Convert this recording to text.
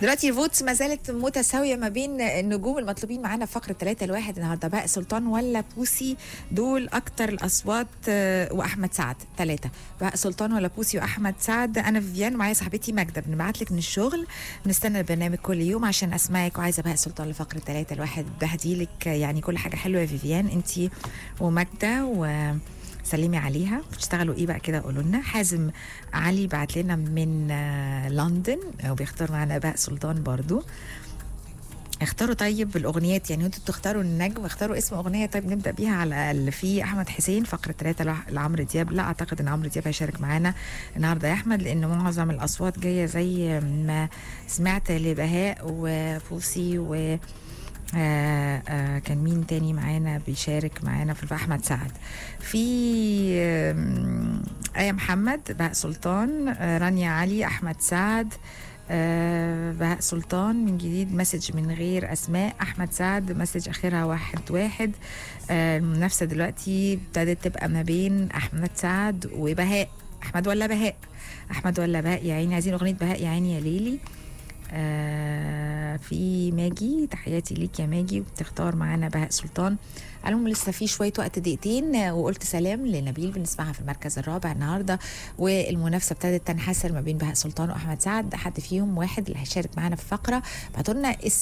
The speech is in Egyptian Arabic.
دلوقتي الفوتس ما زالت متساويه ما بين النجوم المطلوبين معانا في فقره 3 لواحد النهارده بقى سلطان ولا بوسي دول اكتر الاصوات آه، واحمد سعد ثلاثه بقى سلطان ولا بوسي واحمد سعد انا فيفيان ومعايا صاحبتي ماجده بنبعت لك من الشغل بنستنى البرنامج كل يوم عشان اسمعك وعايزه بقى سلطان لفقره 3 لواحد بهديلك يعني كل حاجه حلوه يا فيفيان انت وماجده و سلمي عليها بتشتغلوا ايه بقى كده قولوا لنا حازم علي بعت لنا من آه، لندن وبيختار معانا بقى سلطان برضو اختاروا طيب الاغنيات يعني انتوا بتختاروا النجم اختاروا اسم اغنيه طيب نبدا بيها على الاقل في احمد حسين فقره ثلاثه لعمرو دياب لا اعتقد ان عمرو دياب هيشارك معانا النهارده يا احمد لان معظم الاصوات جايه زي ما سمعت لبهاء وفوسي و آه آه كان مين تاني معانا بيشارك معانا في احمد سعد في آم، آية محمد بهاء سلطان آه رانيا علي احمد سعد آه بهاء سلطان من جديد مسج من غير اسماء احمد سعد مسج اخرها واحد واحد آه المنافسه دلوقتي ابتدت تبقى ما بين احمد سعد وبهاء احمد ولا بهاء احمد ولا بهاء يا عيني عايزين اغنيه بهاء يا عيني يا ليلي آه في ماجي تحياتي ليك يا ماجي وبتختار معانا بهاء سلطان المهم لسه في شويه وقت دقيقتين آه، وقلت سلام لنبيل بنسمعها في المركز الرابع النهارده والمنافسه ابتدت تنحسر ما بين بهاء سلطان واحمد سعد حد فيهم واحد اللي هيشارك معانا في الفقره بعتوا لنا اسم